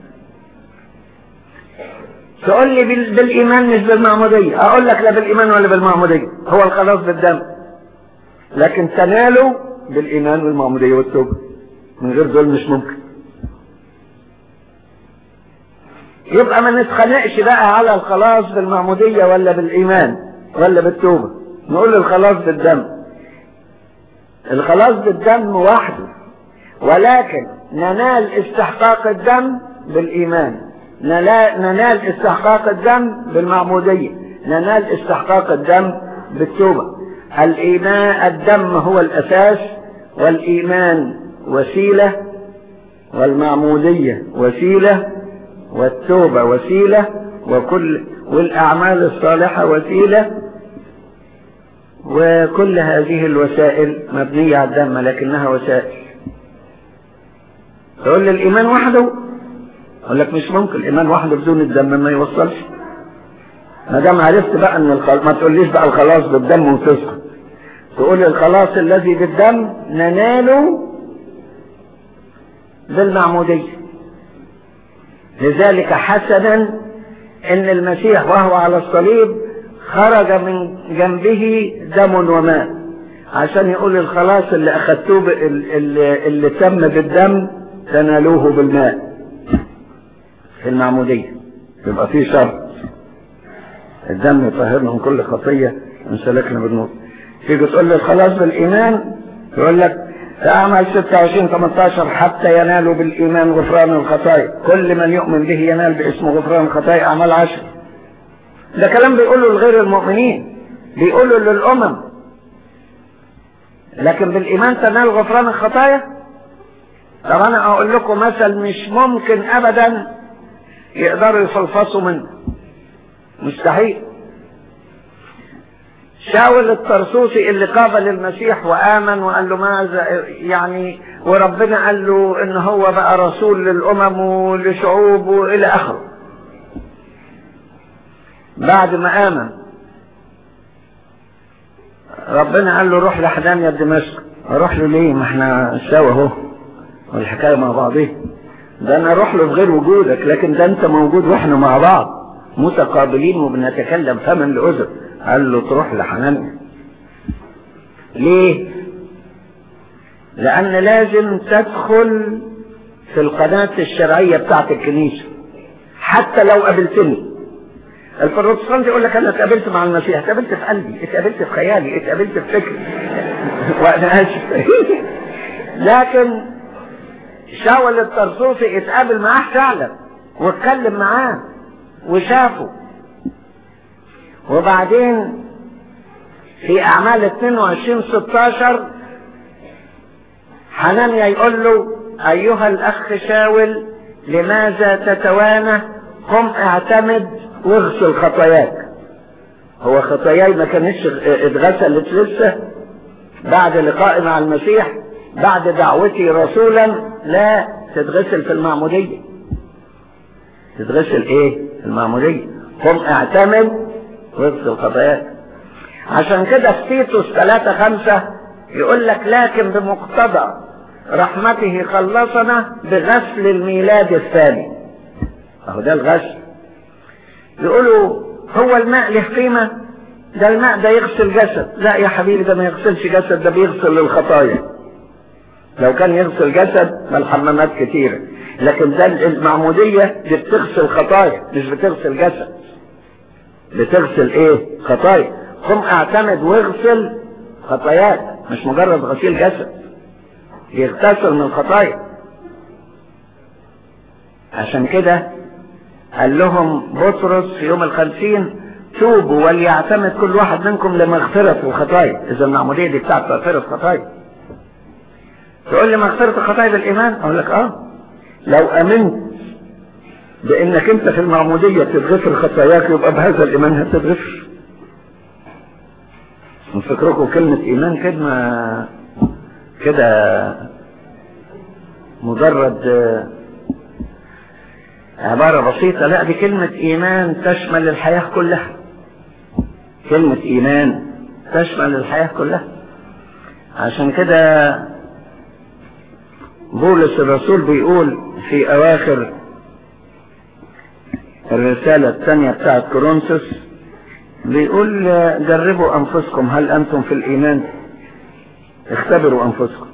تقول لي بالإيمان مش بالمعمودية أقول لك لا بالإيمان ولا بالمعمودية هو الخلاص بالدم لكن تناله بالإيمان والمعمودية والتوبة من غير دول مش ممكن يبقى ما نتخانقش بقى على الخلاص بالمعمودية ولا بالإيمان ولا بالتوبة نقول الخلاص بالدم الخلاص بالدم وحده ولكن ننال استحقاق الدم بالإيمان ننال استحقاق الدم بالمعمودية ننال استحقاق الدم بالتوبة الإيمان الدم هو الأساس والإيمان وسيلة والمعمودية وسيلة والتوبة وسيلة وكل والأعمال الصالحة وسيلة وكل هذه الوسائل مبنية على الدم لكنها وسائل تقول لي الإيمان وحده أقول لك مش ممكن الإيمان وحده بدون الدم ما يوصلش ما دام عرفت بقى ان الخل... ما تقوليش بقى الخلاص بالدم وتسكت تقول الخلاص الذي بالدم نناله بالمعمودية لذلك حسنا ان المسيح وهو على الصليب خرج من جنبه دم وماء عشان يقول الخلاص اللي اخدتوه اللي, اللي تم بالدم تنالوه بالماء في المعمودية يبقى في شرط الدم يطهرنا من كل خطية من سلكنا بالنور تيجي تقول لي الخلاص بالإيمان يقول لك في أعمال 26 18 حتى ينالوا بالإيمان غفران الخطايا كل من يؤمن به ينال باسم غفران الخطايا أعمال عشر ده كلام بيقوله لغير المؤمنين بيقوله للأمم لكن بالإيمان تنال غفران الخطايا طب أنا أقول لكم مثل مش ممكن أبدا يقدروا يفلفصوا منه مستحيل شاول الطرسوسي اللي قابل المسيح وآمن وقال له ماذا يعني وربنا قال له ان هو بقى رسول للأمم ولشعوب وإلى آخره بعد ما آمن ربنا قال له روح لحدانيا دمشق اروح له ليه ما احنا سوا اهو والحكاية مع بعضيه ده انا اروح له في غير وجودك لكن ده انت موجود واحنا مع بعض متقابلين وبنتكلم فما لأذن قال له تروح لحنانيا ليه لان لازم تدخل في القناة الشرعية بتاعت الكنيسة حتى لو قابلتني البروتستانت يقول لك انا اتقابلت مع المسيح اتقابلت في قلبي اتقابلت في خيالي اتقابلت في فكري وانا اسف لكن شاول الطرسوسي اتقابل معاه فعلا واتكلم معاه وشافه وبعدين في اعمال 22 16 حنانيا يقول له ايها الاخ شاول لماذا تتوانى قم اعتمد واغسل خطاياك هو خطاياي ما كانتش اتغسلت لسه بعد لقائي مع المسيح بعد دعوتي رسولا لا تتغسل في المعمودية تتغسل ايه في المعمودية قم اعتمد واغسل خطاياك عشان كده في تيتوس 3 5 يقول لك لكن بمقتضى رحمته خلصنا بغسل الميلاد الثاني اهو ده الغسل يقولوا هو الماء له قيمة ده الماء ده يغسل جسد لا يا حبيبي ده ما يغسلش جسد ده بيغسل الخطايا لو كان يغسل جسد ما الحمامات كتيرة لكن ده المعمودية دي بتغسل خطايا مش بتغسل جسد بتغسل ايه خطايا قم اعتمد واغسل خطاياك مش مجرد غسيل جسد يغتسل من الخطايا عشان كده قال لهم بطرس في يوم الخمسين توبوا وليعتمد كل واحد منكم لمغفرة الخطايا إذا المعمودية دي بتاعت مغفرة خطايا تقول لي مغفرة الخطايا بالإيمان أقول لك آه لو أمنت بأنك أنت في المعمودية تتغفر خطاياك يبقى بهذا الإيمان هتتغفر من فكركم كلمة إيمان كلمة كده مجرد عبارة بسيطة لا دي كلمة إيمان تشمل الحياة كلها كلمة إيمان تشمل الحياة كلها عشان كده بولس الرسول بيقول في أواخر الرسالة الثانية بتاعت كورنثوس بيقول جربوا أنفسكم هل أنتم في الإيمان اختبروا أنفسكم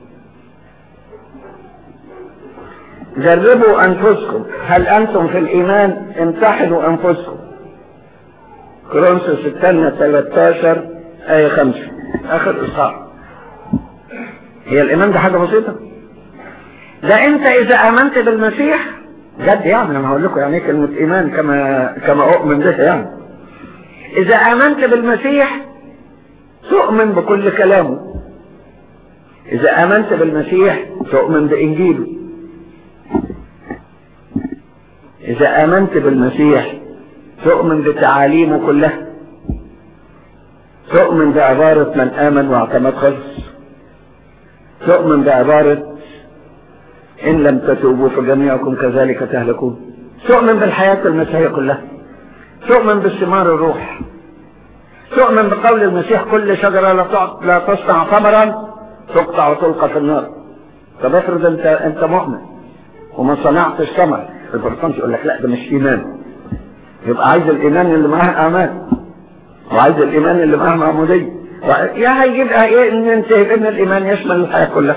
جربوا أنفسكم هل أنتم في الإيمان امتحنوا أنفسكم كورنثوس الثانية 13 آية 5 آخر إصحاح هي الإيمان ده حاجة بسيطة ده أنت إذا آمنت بالمسيح جد يعني أنا هقول لكم يعني إيه كلمة إيمان كما كما أؤمن بها يعني إذا آمنت بالمسيح تؤمن بكل كلامه إذا آمنت بالمسيح تؤمن بإنجيله إذا آمنت بالمسيح تؤمن بتعاليمه كلها تؤمن بعبارة من آمن واعتمد خلص تؤمن بعبارة إن لم تتوبوا فجميعكم كذلك تهلكون تؤمن بالحياة المسيحية كلها تؤمن باستمار الروح تؤمن بقول المسيح كل شجرة لا تصنع ثمرا تقطع وتلقى في النار طب افرض انت انت مؤمن وما صنعتش ثمر البروتستانت يقول لك لا ده مش ايمان يبقى عايز الايمان اللي معاه امان وعايز الايمان اللي معاه معموديه يا هيجيبها ايه ان انت ان الايمان يشمل الحياه كلها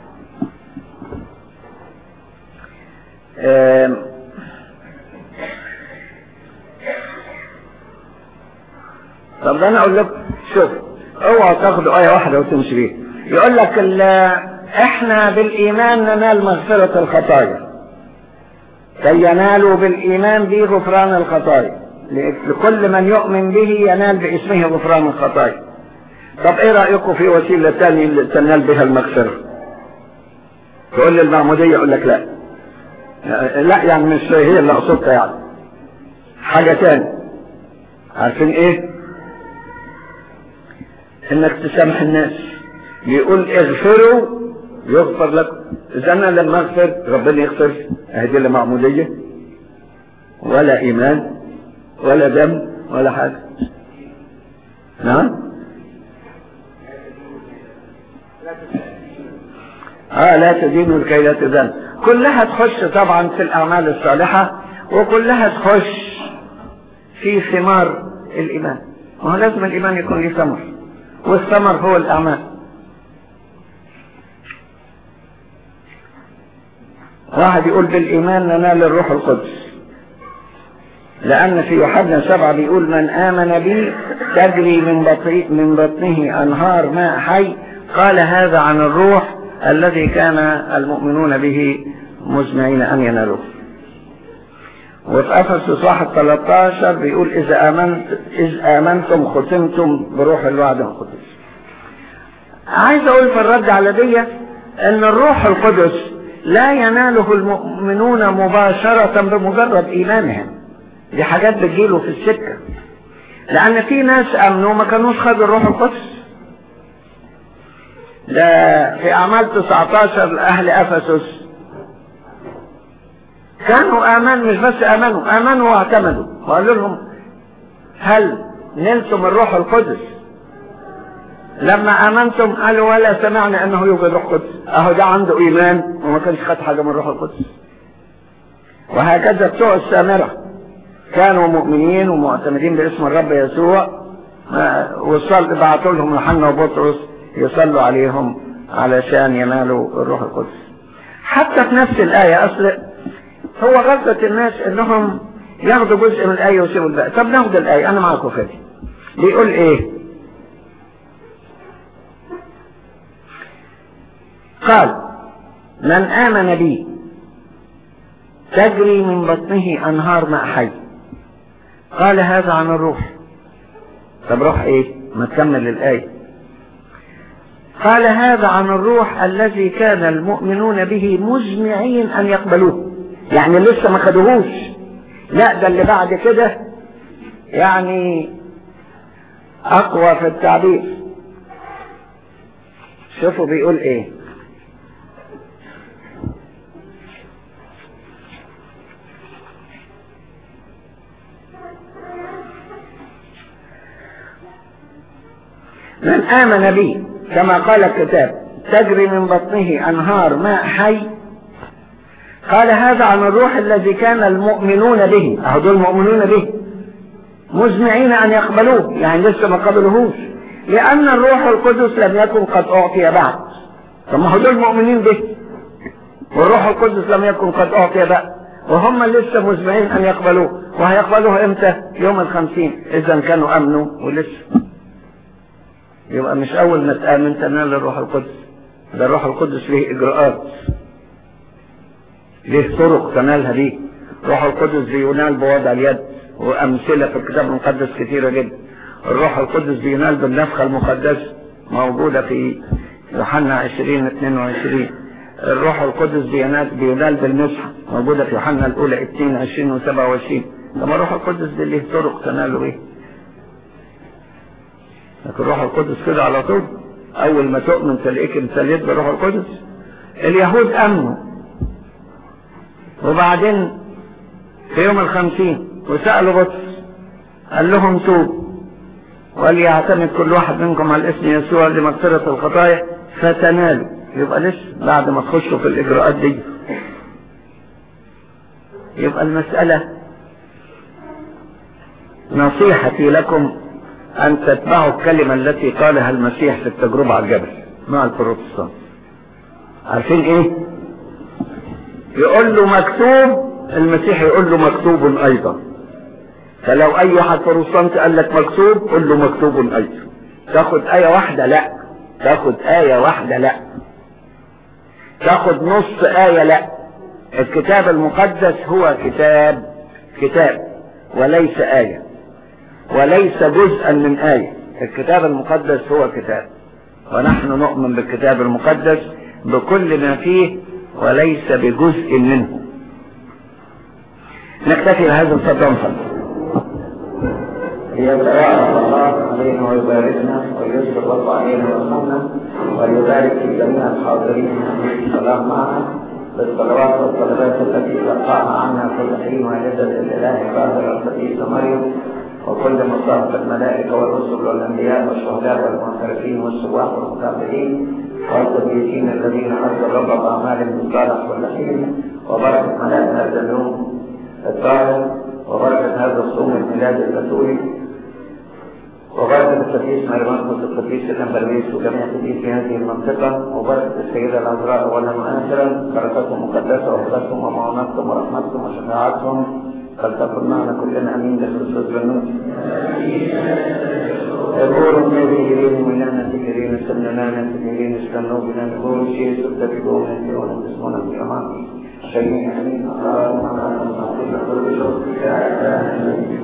طب ده انا اقول لك شوف اوعى تاخدوا ايه واحده وتمشي بيها يقول لك احنا بالايمان ننال مغفره الخطايا كي ينالوا بالإيمان به غفران الخطايا لكل من يؤمن به ينال باسمه غفران الخطايا طب ايه رأيكم في وسيلة تانية اللي تنال بها المغفرة تقول لي المعمودية يقول لك لا لا يعني مش هي اللي اقصدها يعني حاجة تانية عارفين ايه انك تسامح الناس بيقول اغفروا يغفر لكم اذا انا لما اغفر ربنا يغفر اهدي لا معمودية ولا ايمان ولا دم ولا حاجة نعم اه لا تدين لكي لا تدان كلها تخش طبعا في الاعمال الصالحة وكلها تخش في ثمار الايمان وهو لازم الايمان يكون له ثمر والثمر هو الاعمال واحد يقول بالإيمان ننال الروح القدس لأن في يوحنا سبعة بيقول من آمن بي تجري من, بطي من بطنه أنهار ماء حي قال هذا عن الروح الذي كان المؤمنون به مزمعين أن ينالوه وفي أفسس واحد 13 بيقول إذا آمنت إذ آمنتم ختمتم بروح الوعد القدس عايز أقول في الرد على دي إن الروح القدس لا يناله المؤمنون مباشرة بمجرد إيمانهم دي حاجات بتجيله في السكة لأن في ناس أمنوا ما كانوش خدوا الروح القدس ده في أعمال 19 لأهل أفسس كانوا آمن مش بس آمنوا آمنوا واعتمدوا وقالوا لهم هل نلتم الروح القدس لما آمنتم قالوا ولا سمعنا أنه يوجد روح قدس أهو ده عنده إيمان وما كانش خد حاجة من الروح القدس وهكذا بتوع السامرة كانوا مؤمنين ومعتمدين باسم الرب يسوع وصل بعتوا لهم يوحنا وبطرس يصلوا عليهم علشان ينالوا الروح القدس حتى في نفس الآية أصل هو غلطة الناس انهم ياخدوا جزء من الآية ويسيبوا الباقي طب ناخد الآية أنا معاكم في دي بيقول إيه قال من آمن بي تجري من بطنه أنهار ماء حي قال هذا عن الروح طب روح إيه ما تكمل الآية قال هذا عن الروح الذي كان المؤمنون به مزمعين أن يقبلوه يعني لسه ما خدوهوش لا ده اللي بعد كده يعني اقوى في التعبير شوفوا بيقول ايه من آمن بي كما قال الكتاب تجري من بطنه أنهار ماء حي قال هذا عن الروح الذي كان المؤمنون به اهو دول مؤمنون به مزمعين ان يقبلوه يعني لسه ما قبلوهوش لان الروح القدس لم يكن قد اعطي بعد طب ما هو دول مؤمنين به والروح القدس لم يكن قد اعطي بعد وهم لسه مزمعين ان يقبلوه وهيقبلوه امتى يوم الخمسين اذا كانوا امنوا ولسه يبقى مش اول ما تامن تنال الروح القدس ده الروح القدس له اجراءات ليه طرق تنالها دي روح القدس بينال بوضع اليد وامثله في الكتاب المقدس كثيره جدا الروح القدس بينال بالنفخه المقدسه موجوده في يوحنا 20 22 الروح القدس بينال بينال بالمسح موجوده في يوحنا الاولى 2 20 و 27 لما الروح القدس دي ليه طرق تناله ايه لكن الروح القدس كده على طول اول ما تؤمن تلاقيك امتليت بالروح القدس اليهود امنوا وبعدين في يوم الخمسين وسألوا بطرس قال لهم توب وليعتمد كل واحد منكم على اسم يسوع لمغفرة الخطايا فتنالوا يبقى لسه بعد ما تخشوا في الإجراءات دي يبقى المسألة نصيحتي لكم أن تتبعوا الكلمة التي قالها المسيح في التجربة على الجبل مع البروتستانت عارفين إيه؟ يقول له مكتوب المسيح يقول له مكتوب ايضا فلو اي واحد بروتستانتي قال لك مكتوب قل له مكتوب ايضا تاخد ايه واحده لا تاخد ايه واحده لا تاخد نص ايه لا الكتاب المقدس هو كتاب كتاب وليس ايه وليس جزءا من ايه الكتاب المقدس هو كتاب ونحن نؤمن بالكتاب المقدس بكل ما فيه وليس بجزء منه نكتفي بهذا الفضل ونصلي ليتبارك الله علينا ويباركنا ويسر الله علينا ويرحمنا وليبارك في جميع الحاضرين في الصلاة معنا بالصلوات والصلوات التي تقطعها عنا كل حين والدة الإله الظاهر القديسة مريم وكل مصاحب الملائكة والرسل والأنبياء والشهداء والمعترفين والسواح والمتابعين والقديسين الذين أرسل الرب بأعمالهم الصالح والحين وبركة ملائكة هذا اليوم الطاهر وبركة هذا الصوم الميلاد البتولي وبركة القديس مريم القديس الأنبرويس وجميع القديس في هذه المنطقة وبركة السيدة العذراء أولا وآخرا بركاتهم مقدسة وحفظتهم ومعونتهم ورحمتهم وشفاعتهم فلتكن معنا كلنا امين بخصوص الجنود يقول النبيين ملانا تكرين سننانا تكرين استنوا بنا نقول شيء سبتكون يكون اسمنا في امان شيء أمين اللهم نعطيك كل شكر يا إلهي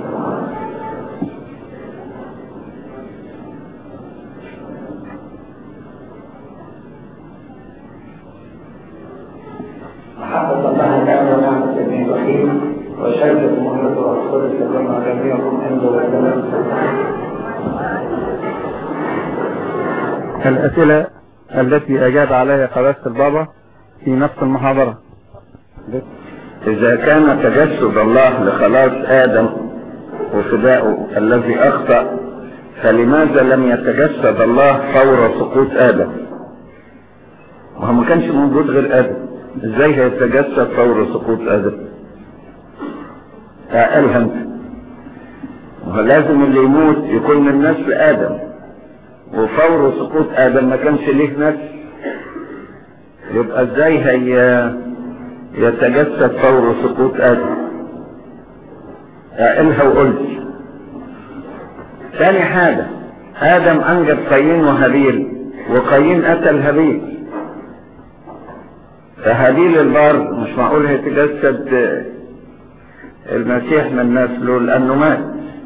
محبة الله تعالى ونعمة ابن الرحيم وشركة محمد رسول الله جميعكم عنده وسلام الأسئلة التي أجاب عليها قداسة البابا في نفس المحاضرة إذا كان تجسد الله لخلاص آدم وفداؤه الذي أخطأ فلماذا لم يتجسد الله فور سقوط آدم؟ وهو ما كانش موجود غير آدم ازاي هيتجسد فور سقوط آدم؟ قالها انت وهو لازم اللي يموت يكون من نسل آدم وفور سقوط آدم ما كانش ليه نسل يبقى ازاي هي يتجسد فور سقوط آدم قالها وقلت ثاني حاجة آدم أنجب قايين وهابيل وقايين قتل هابيل فهابيل البار مش معقول هيتجسد المسيح من نسله لأنه مات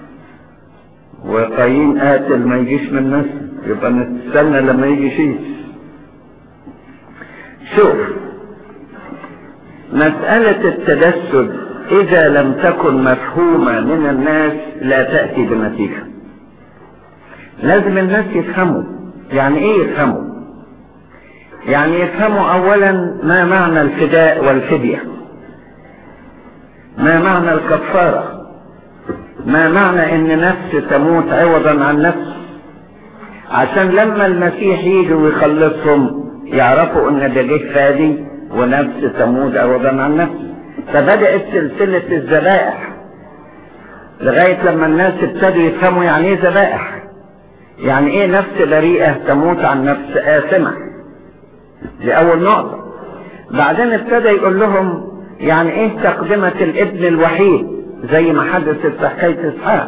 وقايين قاتل ما يجيش من نسله يبقى نستنى لما يجي شيء شوف مسألة التجسد إذا لم تكن مفهومة من الناس لا تأتي بنتيجة لازم الناس يفهموا يعني ايه يفهموا يعني يفهموا اولا ما معنى الفداء والفدية ما معنى الكفارة ما معنى ان نفس تموت عوضا عن نفس عشان لما المسيح يجي ويخلصهم يعرفوا ان ده جه فادي ونفس تموت عوضا عن نفس فبدأت سلسلة الذبائح لغاية لما الناس ابتدوا يفهموا يعني ايه ذبائح يعني ايه نفس بريئة تموت عن نفس آثمة دي أول نقطة بعدين ابتدى يقول لهم يعني ايه تقدمة الابن الوحيد زي ما حدثت في حكاية إسحاق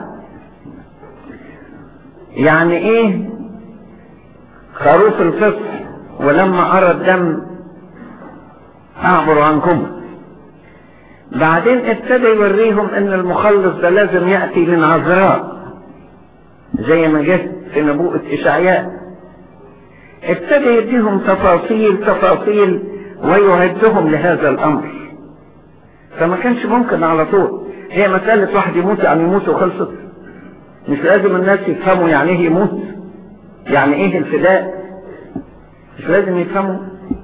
يعني ايه خروف الفصح ولما أرى الدم أعبر عنكم بعدين ابتدى يوريهم ان المخلص ده لازم يأتي من عذراء زي ما جه في نبوءة إشعياء ابتدى يديهم تفاصيل تفاصيل ويعدهم لهذا الأمر فما كانش ممكن على طول هي مسألة واحد يموت يعني يموت وخلصت مش لازم الناس يفهموا يعني ايه يموت يعني ايه الفداء مش لازم يفهموا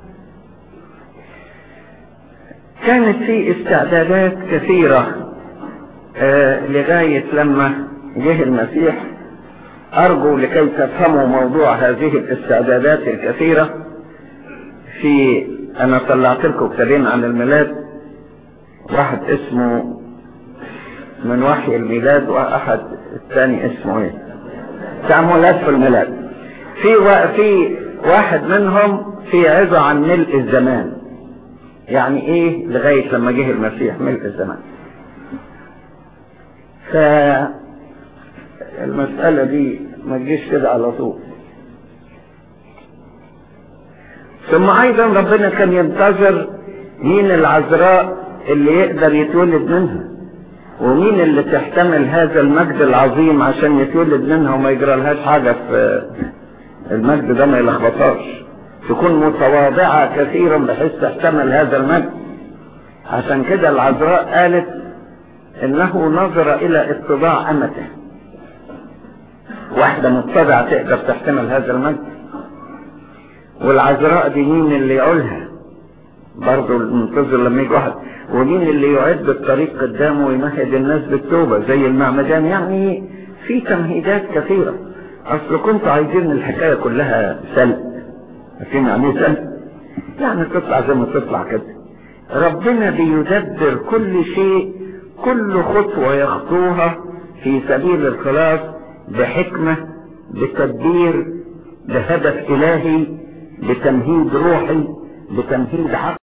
كانت في استعدادات كثيرة آه لغاية لما جه المسيح أرجو لكي تفهموا موضوع هذه الاستعدادات الكثيرة في أنا طلعت لكم كتابين عن الميلاد واحد اسمه من وحي الميلاد وأحد الثاني اسمه إيه؟ تأملات في الميلاد في و... في واحد منهم في عظة عن ملء الزمان يعني إيه لغاية لما جه المسيح ملء الزمان ف المسألة دي ما تجيش كده على طول ثم أيضا ربنا كان ينتظر مين العذراء اللي يقدر يتولد منها ومين اللي تحتمل هذا المجد العظيم عشان يتولد منها وما يجرى لهاش حاجة في المجد ده ما يلخبطهاش تكون متواضعة كثيرا بحيث تحتمل هذا المجد عشان كده العذراء قالت انه نظر الى اتباع امته واحدة متبعة تقدر تحتمل هذا المجد والعذراء دي مين اللي يقولها برضه المنتظر لما يجي واحد ومين اللي يعد الطريق قدامه ويمهد الناس بالتوبة زي المعمدان يعني في تمهيدات كثيرة اصل كنتوا عايزين الحكاية كلها سلب فين يعني سلب يعني تطلع زي ما تطلع كده ربنا بيدبر كل شيء كل خطوة يخطوها في سبيل الخلاص بحكمة بتدبير بهدف إلهي بتمهيد روحي بتمهيد عقل